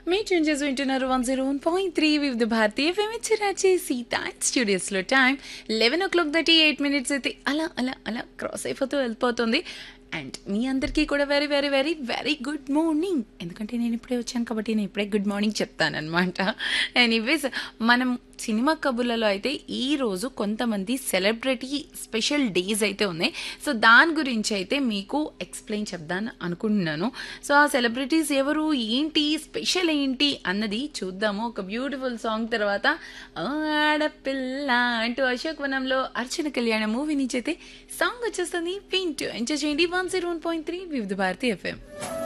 మీ చేంజెస్ వింటున్నారు one zero one point three Vividh Bharatiya ఫెమిచ్చిరా చేసి స్టూడియోస్లో time eleven o'clock thirty eight minutes అయితే అలా అలా అలా క్రాస్ అయిపోతూ వెళ్ళిపోతుంది అండ్ మీ అందరికీ కూడా very very very very good morning ఎందుకంటే నేను ఇప్పుడే వచ్చాను కాబట్టి నేను ఇప్పుడే గుడ్ మార్నింగ్ చెప్తానమాట ఎనీవేస్ మనం సినిమా కబుర్లలో అయితే ఈ రోజు కొంతమంది సెలబ్రిటీ స్పెషల్ డేస్ అయితే ఉన్నాయి సో దాని గురించి అయితే మీకు ఎక్స్ప్లెయిన్ చెప్దాను అనుకుంటున్నాను సో ఆ సెలబ్రిటీస్ ఎవరు ఏంటి స్పెషల్ ఏంటి అన్నది చూద్దాము ఒక బ్యూటిఫుల్ సాంగ్ తర్వాత "ఓ ఆడపిల్ల అంటూ అశోక్ వనంలో అర్చన కళ్యాణ మూవీ నుంచి అయితే సాంగ్ వచ్చేస్తుంది వింటూ ఎంజాయ్ చేయండి one zero one point three Vividh Bharati FM